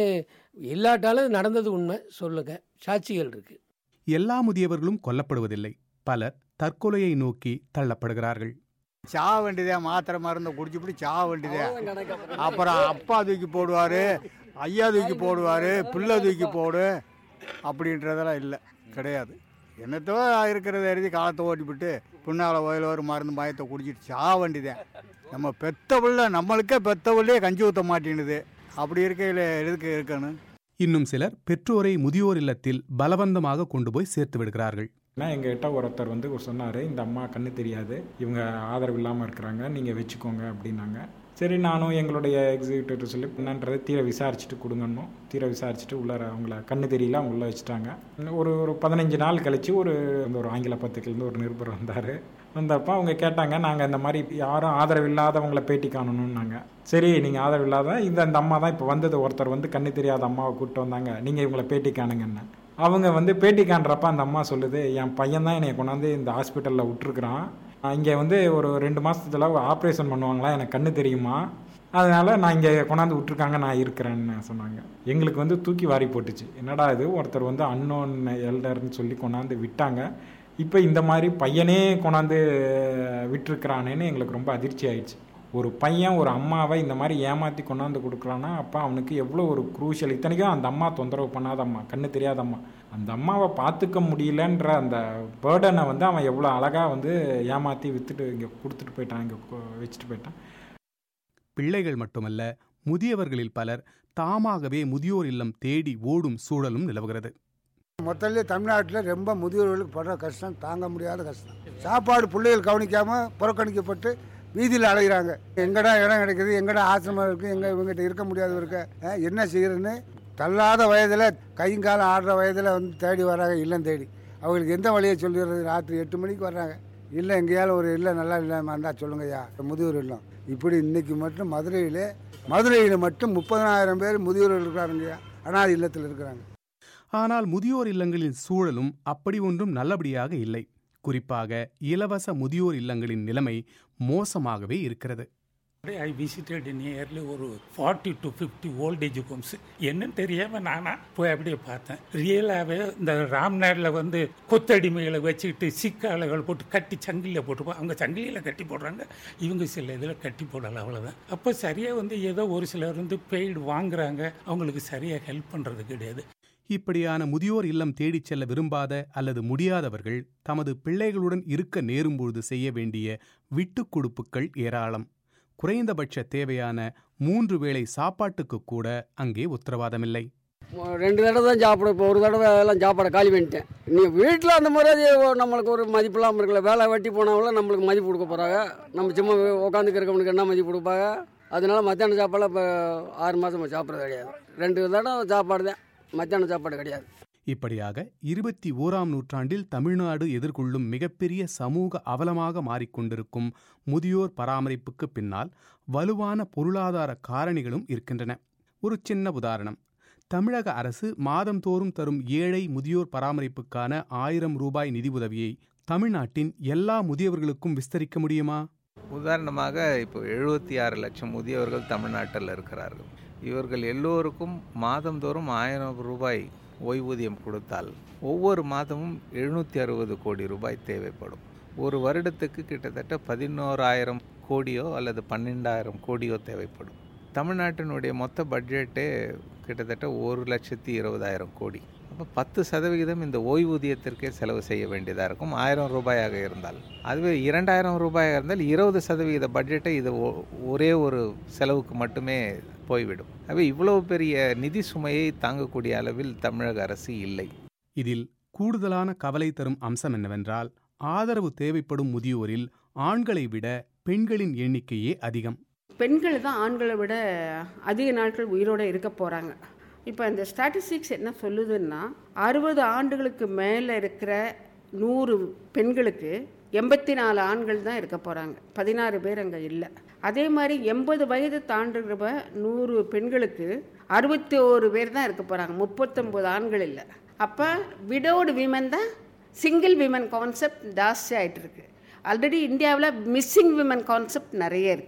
Speaker 13: இல்லாட்டாலும் நடந்தது உண்மை சொல்லுங்க சாட்சிகள் இருக்கு
Speaker 1: எல்லா முதியவர்களும் கொல்லப்படுவதில்லை பலர் தற்கொலையை நோக்கி தள்ளப்படுகிறார்கள்
Speaker 14: சாக வேண்டியதே மாத்திரை மருந்து குடிச்சுப்பிடி சாக வேண்டியதே அப்புறம் அப்பா தூக்கி போடுவார் ஐயா தூக்கி போடுவார் பிள்ளை தூக்கி போடு அப்படின்றதெல்லாம் இல்லை கிடையாது என்னத்தோ இருக்கிறத எழுதி காலத்தை ஓட்டிவிட்டு பின்னால் வயல் ஒரு மருந்து மயத்தை குடிச்சிட்டு சாக வேண்டியதே நம்ம பெத்த பிள்ளை நம்மளுக்கே பெத்த பிள்ளையே கஞ்சி ஊற்ற மாட்டேங்குது அப்படி இருக்கையில் எதுக்கு இருக்கணும்
Speaker 1: இன்னும் சிலர் பெற்றோரை முதியோர் இல்லத்தில் பலவந்தமாக கொண்டு போய் சேர்த்து விடுகிறார்கள்
Speaker 15: ஆனால் எங்ககிட்ட ஒருத்தர் வந்து சொன்னார் இந்த அம்மா கண்ணு தெரியாது இவங்க ஆதரவு இல்லாமல் இருக்கிறாங்க நீங்கள் வச்சுக்கோங்க அப்படின்னாங்க சரி நானும் எங்களுடைய எக்ஸிக்யூட்டிவ் சொல்லி என்னன்றதை தீர விசாரிச்சுட்டு கொடுங்கன்னும் தீர விசாரிச்சுட்டு உள்ளார அவங்கள கண்ணு தெரியல அவங்க உள்ளே வச்சுட்டாங்க ஒரு ஒரு பதினஞ்சு நாள் கழித்து ஒரு இந்த ஒரு ஆங்கில பத்திரிகையிலேருந்து ஒரு நிருபர் வந்தார் வந்தப்போ அவங்க கேட்டாங்க நாங்கள் இந்த மாதிரி யாரும் ஆதரவு இல்லாதவங்களை பேட்டி காணணும்னாங்க சரி நீங்கள் ஆதரவு இல்லாத இந்த அந்த அம்மா தான் இப்போ வந்தது ஒருத்தர் வந்து கண்ணு தெரியாத அம்மாவை கூப்பிட்டு வந்தாங்க நீங்கள் இவங்களை பேட்டி காணுங்கன்னு அவங்க வந்து பேட்டி காண்றப்ப அந்த அம்மா சொல்லுது என் பையன் தான் என்னை கொண்டாந்து இந்த ஹாஸ்பிட்டலில் விட்டுருக்குறான் இங்கே வந்து ஒரு ரெண்டு மாதத்துல ஆப்ரேஷன் பண்ணுவாங்களா எனக்கு கண்ணு தெரியுமா அதனால் நான் இங்கே கொண்டாந்து விட்ருக்காங்க நான் இருக்கிறேன்னு சொன்னாங்க எங்களுக்கு வந்து தூக்கி வாரி போட்டுச்சு என்னடா இது ஒருத்தர் வந்து அன்னோன் எல்டர்னு சொல்லி கொண்டாந்து விட்டாங்க இப்போ இந்த மாதிரி பையனே கொண்டாந்து விட்டுருக்குறானேன்னு எங்களுக்கு ரொம்ப அதிர்ச்சி ஆயிடுச்சு ஒரு பையன் ஒரு அம்மாவை இந்த மாதிரி ஏமாற்றி கொண்டாந்து கொடுக்குறான்னா அப்போ அவனுக்கு எவ்வளோ ஒரு குரூஷியல் இத்தனைக்கும் அந்த அம்மா தொந்தரவு பண்ணாத அம்மா கண்ணு தெரியாத அம்மா அந்த அம்மாவை பார்த்துக்க முடியலன்ற அந்த பேர்டனை வந்து அவன் எவ்வளோ அழகாக வந்து ஏமாற்றி விற்றுட்டு இங்கே கொடுத்துட்டு போயிட்டான் இங்கே வச்சுட்டு போயிட்டான்
Speaker 1: பிள்ளைகள் மட்டுமல்ல முதியவர்களில் பலர் தாமாகவே முதியோர் இல்லம் தேடி ஓடும் சூழலும் நிலவுகிறது
Speaker 16: மொத்தத்தில் தமிழ்நாட்டில் ரொம்ப முதியோர்களுக்கு படுற கஷ்டம் தாங்க முடியாத கஷ்டம் சாப்பாடு பிள்ளைகள் கவனிக்காமல் புறக்கணிக்கப்பட்டு வீதியில் அலைகிறாங்க எங்கடா இடம் கிடைக்குது எங்கடா ஆசிரமம் இருக்குது எங்கே இவங்ககிட்ட இருக்க முடியாது இருக்க அஹ், என்ன செய்யறதுன்னு தள்ளாத வயதில் கைங்காலம் ஆடுற வயதில் வந்து தேடி வராங்க இல்லம் தேடி அவங்களுக்கு எந்த வழியை சொல்லிடுறது ராத்திரி எட்டு மணிக்கு வர்றாங்க இல்லை எங்கேயாலும் ஒரு இல்லை நல்லா இல்லாமல் இருந்தால் சொல்லுங்கய்யா முதியோர் இல்லம் இப்படி இன்னைக்கு மட்டும் மதுரையில் மதுரையில் மட்டும் முப்பதனாயிரம் பேர் முதியோர்கள் இருக்கிறாருங்கய்யா அனாதை இல்லத்தில் இருக்கிறாங்க
Speaker 1: ஆனால் முதியோர் இல்லங்களின் சூழலும் அப்படி ஒன்றும் நல்லபடியாக இல்லை குறிப்பாக இலவச முதியோர் இல்லங்களின் நிலைமை மோசமாகவே இருக்கிறது
Speaker 17: ஐ விசிட்டட் நியர்லி ஒரு forty to fifty old age homes என்னன்னு தெரியாமல் நானா போய் அப்படியே பார்த்தேன் ரியலாகவே இந்த ராம்நாடில் வந்து கொத்தடிமைகளை வச்சுக்கிட்டு சிக்காலைகள் போட்டு கட்டி சங்கிலியில் போட்டுப்போம் அவங்க சங்கிலியில் கட்டி போடுறாங்க இவங்க சில இதில் கட்டி போடலை அவ்வளோதான் அப்போ சரியாக வந்து ஏதோ ஒரு சிலர் வந்து பெய்டு வாங்குறாங்க அவங்களுக்கு சரியாக ஹெல்ப் பண்ணுறது கிடையாது
Speaker 1: இப்படியான முதியோர் இல்லம் தேடிச் செல்ல விரும்பாத அல்லது முடியாதவர்கள் தமது பிள்ளைகளுடன் இருக்க நேரும்பொழுது செய்ய வேண்டிய விட்டுக் கொடுப்புகள் ஏராளம் குறைந்தபட்ச தேவையான மூன்று வேளை சாப்பாட்டுக்கு கூட அங்கே உத்தரவாதமில்லை
Speaker 18: ரெண்டு தடவை தான் சாப்பிட இப்போ ஒரு தடவை எல்லாம் சாப்பாடை காலி பண்ணிட்டேன் நீ வீட்டில் அந்த மாதிரி நம்மளுக்கு ஒரு மதிப்பு இல்லாமல் இருக்கல வேலை வெட்டி போனவங்கள நம்மளுக்கு மதிப்பு கொடுக்க போகிறாங்க நம்ம சும்மா உட்காந்துக்கு இருக்கவனுக்கு என்ன மதிப்பு கொடுப்பாங்க அதனால மத்தியான சாப்பாடு இப்போ ஆறு மாதம் சாப்பிட்றது கிடையாது ரெண்டு தடவை சாப்பாடு தான் மத்தியான சாப்பாடு கிடையாது
Speaker 1: இப்படியாக இருபத்தி ஓராம் நூற்றாண்டில் தமிழ்நாடு எதிர்கொள்ளும் மிகப்பெரிய சமூக அவலமாக மாறிக்கொண்டிருக்கும் முதியோர் பராமரிப்புக்கு பின்னால் வலுவான பொருளாதார காரணிகளும் இருக்கின்றன ஒரு சின்ன உதாரணம் தமிழக அரசு மாதந்தோறும் தரும் ஏழை முதியோர் பராமரிப்புக்கான ஆயிரம் ரூபாய் நிதி உதவியை தமிழ்நாட்டின் எல்லா முதியவர்களுக்கும் விஸ்தரிக்க முடியுமா
Speaker 19: உதாரணமாக இப்போ எழுபத்தி ஆறு லட்சம் முதியவர்கள் தமிழ்நாட்டில் இருக்கிறார்கள் இவர்கள் எல்லோருக்கும் மாதந்தோறும் ஆயிரம் ரூபாய் ஓய்வூதியம் கொடுத்தால் ஒவ்வொரு மாதமும் எழுநூற்றி அறுபது கோடி ரூபாய் தேவைப்படும் ஒரு வருடத்துக்கு கிட்டத்தட்ட பதினோராயிரம் கோடியோ அல்லது பன்னெண்டாயிரம் கோடியோ தேவைப்படும் தமிழ்நாட்டினுடைய மொத்த பட்ஜெட்டே கிட்டத்தட்ட ஒரு லட்சத்தி இருபதாயிரம் கோடி அப்போ பத்து சதவிகிதம் இந்த ஓய்வூதியத்திற்கே செலவு செய்ய வேண்டியதாக இருக்கும் ஆயிரம் ரூபாயாக இருந்தால் அதுவே இரண்டாயிரம் ரூபாயாக இருந்தால் இருபது சதவிகித பட்ஜெட்டை இது ஒ- ஒரே ஒரு செலவுக்கு மட்டுமே போய்விடும் ஆகவே இவ்வளவு பெரிய நிதி சுமையை தாங்கக்கூடிய அளவில் தமிழக அரசு இல்லை
Speaker 1: இதில் கூடுதலான கவலை தரும் அம்சம் என்னவென்றால் ஆதரவு தேவைப்படும் முதியோரில் ஆண்களை விட பெண்களின் எண்ணிக்கையே அதிகம்
Speaker 20: பெண்கள் தான் ஆண்களை விட அதிக நாட்கள் உயிரோடு இருக்க போகிறாங்க இப்போ இந்த ஸ்டாட்டிஸ்டிக்ஸ் என்ன சொல்லுதுன்னா அறுபது ஆண்டுகளுக்கு மேலே இருக்கிற நூறு பெண்களுக்கு எண்பத்தி நாலு ஆண்கள் தான் இருக்க போகிறாங்க பதினாறு பேர் அங்கே இல்லை அதே மாதிரி எண்பது வயது தாண்டுகிற நூறு பெண்களுக்கு அறுபத்தி ஓரு பேர் தான் இருக்க போகிறாங்க முப்பத்தொம்போது ஆண்கள் இல்லை அப்போ விடோடு விமன் தான் சிங்கிள் விமன் கான்செப்ட் ஜாஸ்தி ஆகிட்டு இருக்கு ஆல்ரெடி இந்தியாவில் மிஸ்ஸிங் விமன் கான்செப்ட் நிறைய இருக்குது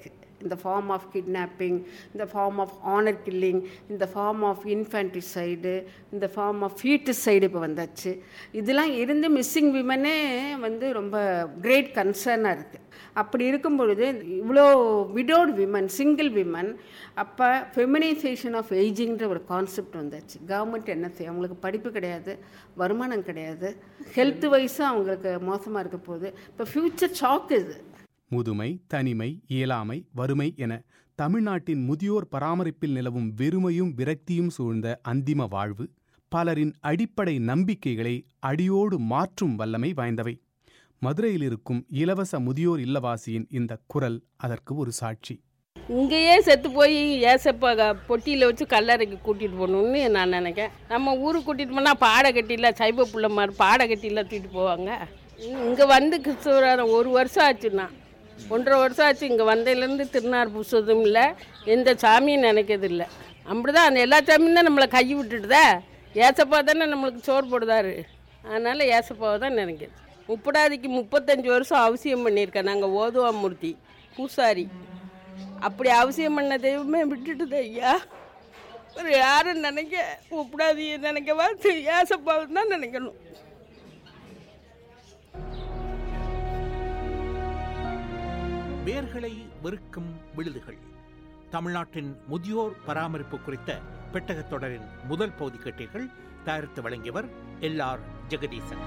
Speaker 20: இந்த ஃபார்ம் ஆஃப் கிட்னாப்பிங் இந்த ஃபார்ம் ஆஃப் ஆனர் கில்லிங் இந்த ஃபார்ம் ஆஃப் இன்ஃபேன்டிசைடு இந்த ஃபார்ம் ஆஃப் ஃபீட்டிசைடு இப்போ வந்தாச்சு இதெல்லாம் இருந்து மிஸ்ஸிங் விமனே வந்து ரொம்ப கிரேட் கன்சர்னாக இருக்குது அப்படி இருக்கும் பொழுது இவ்வளோ விடோட் விமன் சிங்கிள் விமன் அப்போ ஃபெமினைசேஷன் ஆஃப் ஏஜிங்கிற ஒரு கான்செப்ட் வந்தாச்சு கவர்மெண்ட் என்ன செய்யும் அவங்களுக்கு படிப்பு கிடையாது வருமானம் கிடையாது ஹெல்த் வைஸும் அவங்களுக்கு மோசமாக இருக்க போகுது இப்போ ஃப்யூச்சர் ஷாக் இது
Speaker 1: முதுமை தனிமை இயலாமை வறுமை என தமிழ்நாட்டின் முதியோர் பராமரிப்பில் நிலவும் வெறுமையும் விரக்தியும் சூழ்ந்த அந்திம வாழ்வு பலரின் அடிப்படை நம்பிக்கைகளை அடியோடு மாற்றும் வல்லமை வாய்ந்தவை மதுரையில் இருக்கும் இலவச முதியோர் இல்லவாசியின் இந்த குரல் அதற்கு ஒரு சாட்சி
Speaker 2: இங்கேயே செத்து போய் ஏசப்பா பொட்டியில் வச்சு கல்லறைக்கு கூட்டிகிட்டு போகணுன்னு நான் நினைக்கிறேன் நம்ம ஊருக்கு கூட்டிகிட்டு போனால் பாடை கட்டியில் சைப புள்ள மாதிரி பாடை கட்டியில் தூக்கிட்டு போவாங்க இங்கே வந்து கிறிஸ்துவரான ஒரு வருஷம் ஆச்சுண்ணா ஒன்றரை வருஷம் ஆச்சு இங்கே வந்ததுலேருந்து திருநார் பூசுவதும் இல்லை எந்த சாமியும் நினைக்கிறது இல்லை அப்படிதான் அந்த எல்லா சாமியும் தான் நம்மளை கை விட்டுட்டுதா ஏசப்பா தானே நம்மளுக்கு சோறு போடுதாரு அதனால் ஏசப்பாவை தான் நினைக்கிறேன் முப்படாதிக்கு முப்பத்தஞ்சு வருஷம் அவசியம் பண்ணியிருக்கேன் நாங்கள் ஓதுவா மூர்த்தி பூசாரி அப்படி அவசியம் பண்ண தெய்வமே விட்டுட்டுது ஐயா ஒரு யாரும் நினைக்க முப்படாதி நினைக்கவா ஏசப்பாவை தான் நினைக்கணும்
Speaker 9: வேர்களை வெறுக்கும் விழுதுகள் தமிழ்நாட்டின் முதியோர் பராமரிப்பு குறித்த பெட்டகத் தொடரின் முதல் பகுதி கேட்டீர்கள் தயாரித்து வழங்கியவர் எல் ஆர் ஜெகதீசன்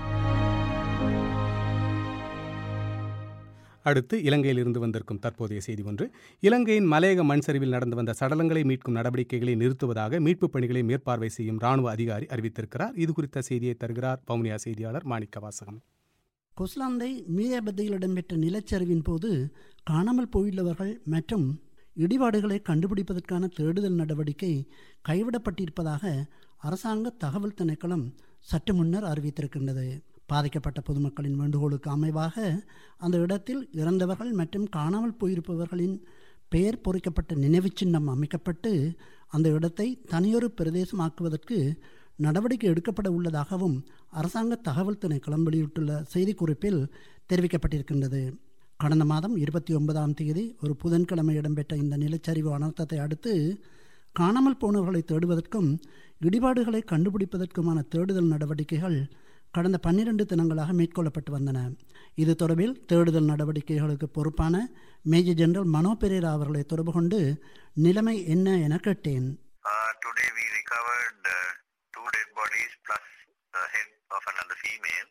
Speaker 1: அடுத்து இலங்கையில் இருந்து வந்திருக்கும் தற்போதைய செய்தி ஒன்று இலங்கையின் மலையக மண் சரிவில் நடந்து வந்த சடலங்களை மீட்கும் நடவடிக்கைகளை நிறுத்துவதாக மீட்புப் பணிகளை மேற்பார்வை செய்யும் ராணுவ அதிகாரி அறிவித்திருக்கிறார் இது குறித்த செய்தியை தருகிறார் பவுனியா செய்தியாளர் மாணிக்க வாசகம்
Speaker 21: கொஸ்லாந்தை மீரபத்தையில் இடம்பெற்ற நிலச்சரிவின் போது காணாமல் போயுள்ளவர்கள் மற்றும் இடிபாடுகளை கண்டுபிடிப்பதற்கான தேடுதல் நடவடிக்கை கைவிடப்பட்டிருப்பதாக அரசாங்க தகவல் திணைக்களம் சற்று முன்னர் அறிவித்திருக்கின்றது பாதிக்கப்பட்ட பொதுமக்களின் வேண்டுகோளுக்கு அமைவாக அந்த இடத்தில் இறந்தவர்கள் மற்றும் காணாமல் போயிருப்பவர்களின் பெயர் பொறிக்கப்பட்ட நினைவு சின்னம் அமைக்கப்பட்டு அந்த இடத்தை தனியொரு பிரதேசமாக்குவதற்கு நடவடிக்கை எடுக்கப்பட உள்ளதாகவும் அரசாங்க தகவல் திணைக்களம் வெளியிட்டுள்ள செய்திக்குறிப்பில் தெரிவிக்கப்பட்டிருக்கின்றது கடந்த மாதம் இருபத்தி ஒன்பதாம் தேதி ஒரு புதன்கிழமை இடம்பெற்ற இந்த நிலச்சரிவு அனர்த்தத்தை அடுத்து காணாமல் போனவர்களை தேடுவதற்கும் இடிபாடுகளை கண்டுபிடிப்பதற்குமான தேடுதல் நடவடிக்கைகள் கடந்த பன்னிரண்டு தினங்களாக மேற்கொள்ளப்பட்டு வந்தன இது தொடர்பில் தேடுதல் நடவடிக்கைகளுக்கு பொறுப்பான மேஜர் ஜெனரல் மனோ பெரேரா அவர்களை தொடர்பு கொண்டு நிலைமை என்ன என கேட்டேன்
Speaker 22: today we recovered uh, two dead bodies plus the head of another female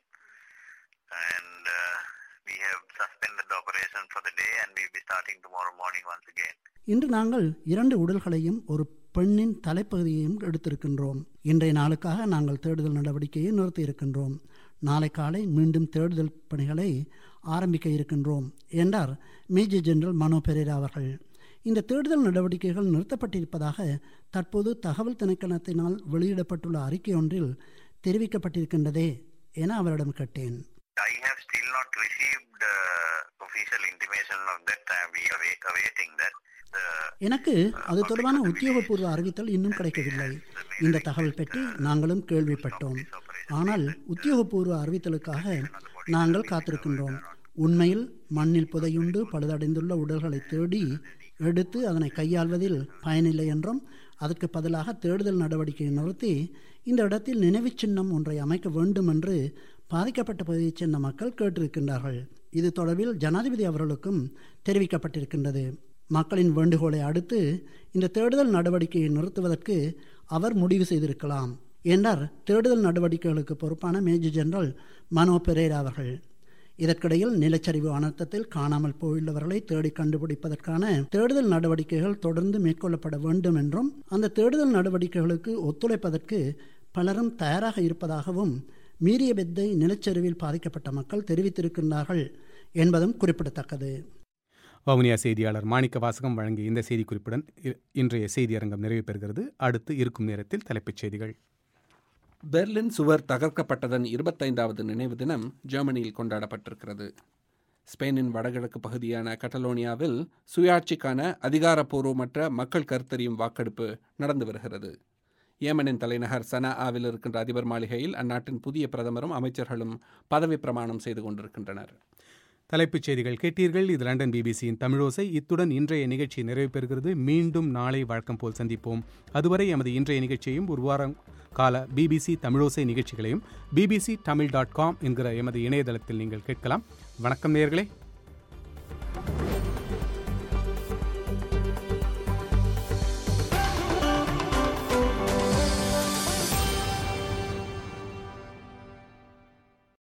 Speaker 22: and uh, we have suspended the operation for the day and we'll be starting tomorrow morning once again.
Speaker 21: இன்று நாங்கள் இரண்டு உடல்களையும் ஒரு பெண்ணின் தலைப்பகுதியையும் எடுத்திருக்கின்றோம் இன்றைய நாளுக்காக நாங்கள் தேடுதல் நடவடிக்கையை நிறுத்தி இருக்கின்றோம் நாளை காலை மீண்டும் தேடுதல் பணிகளை ஆரம்பிக்க இருக்கின்றோம் என்றார் மேஜர் ஜெனரல் மனோ பெரேரா அவர்கள் இந்த தேடுதல் நடவடிக்கைகள் நிறுத்தப்பட்டிருப்பதாக தற்போது தகவல் திணைக்களத்தினால் வெளியிடப்பட்டுள்ள அறிக்கை ஒன்றில் தெரிவிக்கப்பட்டிருக்கின்றதே என அவரிடம் கேட்டேன்
Speaker 22: I have still not received uh, official intimation of that. Uh, we are await- awaiting that. The
Speaker 21: எனக்கு அது தொடர்பான உத்தியோகபூர்வ அறிவித்தல் இன்னும் கிடைக்கவில்லை இந்த தகவல் பற்றி நாங்களும் கேள்விப்பட்டோம் ஆனால் உத்தியோகபூர்வ அறிவித்தலுக்காக நாங்கள் காத்திருக்கின்றோம் உண்மையில் மண்ணில் புதையுண்டு பழுதடைந்துள்ள உடல்களை தேடி எடுத்து அதனை கையாள்வதில் பயனில்லை என்றும் அதற்கு பதிலாக தேடுதல் நடவடிக்கையை நிறுத்தி இந்த இடத்தில் நினைவுச் சின்னம் ஒன்றை அமைக்க வேண்டும் என்று பாதிக்கப்பட்ட பகுதியைச் சேர்ந்த மக்கள் கேட்டிருக்கின்றார்கள் இது தொடர்பில் ஜனாதிபதி அவர்களுக்கும் தெரிவிக்கப்பட்டிருக்கின்றது மக்களின் வேண்டுகோளை அடுத்து இந்த தேடுதல் நடவடிக்கையை நிறுத்துவதற்கு அவர் முடிவு செய்திருக்கலாம் என்றார் தேடுதல் நடவடிக்கைகளுக்கு பொறுப்பான மேஜர் ஜெனரல் மனோ பெரேரா அவர்கள் இதற்கிடையில் நிலச்சரிவு அனர்த்தத்தில் காணாமல் போயுள்ளவர்களை தேடி கண்டுபிடிப்பதற்கான தேடுதல் நடவடிக்கைகள் தொடர்ந்து மேற்கொள்ளப்பட வேண்டும் என்றும் அந்த தேடுதல் நடவடிக்கைகளுக்கு ஒத்துழைப்பதற்கு பலரும் தயாராக இருப்பதாகவும் மீறிய பெத்தை நிலச்சரிவில் பாதிக்கப்பட்ட மக்கள் தெரிவித்திருக்கின்றார்கள் என்பதும் குறிப்பிடத்தக்கது
Speaker 1: வவுனியா செய்தியாளர் மாணிக்க வாசகம் வழங்கிய இந்த செய்திக்குறிப்புடன் இ- இன்றைய செய்தியரங்கம் நிறைவு பெறுகிறது அடுத்து இருக்கும் நேரத்தில் தலைப்புச் செய்திகள்
Speaker 4: பெர்லின் சுவர் தகர்க்கப்பட்டதன் இருபத்தைந்தாவது நினைவு தினம் ஜெர்மனியில் கொண்டாடப்பட்டிருக்கிறது ஸ்பெயினின் வடகிழக்கு பகுதியான கட்டலோனியாவில் சுயாட்சிக்கான அதிகாரப்பூர்வமற்ற மக்கள் கருத்தறியும் வாக்கெடுப்பு நடந்து வருகிறது ஏமனின் தலைநகர் சனாஆவில் இருக்கின்ற அதிபர் மாளிகையில் அந்நாட்டின் புதிய பிரதமரும் அமைச்சர்களும் பதவி பிரமாணம் செய்து கொண்டிருக்கின்றனர்
Speaker 1: தலைப்புச் செய்திகள் கேட்டீர்கள் இது லண்டன் பிபிசியின் தமிழோசை இத்துடன் இன்றைய நிகழ்ச்சி நிறைவு பெறுகிறது மீண்டும் நாளை வழக்கம் போல் சந்திப்போம் அதுவரை எமது இன்றைய நிகழ்ச்சியையும் ஒரு வாரம் கால பிபிசி தமிழோசை நிகழ்ச்சிகளையும் பிபிசி தமிழ் டாட் காம் என்கிற எமது இணையதளத்தில் நீங்கள் கேட்கலாம் வணக்கம் நேயர்களே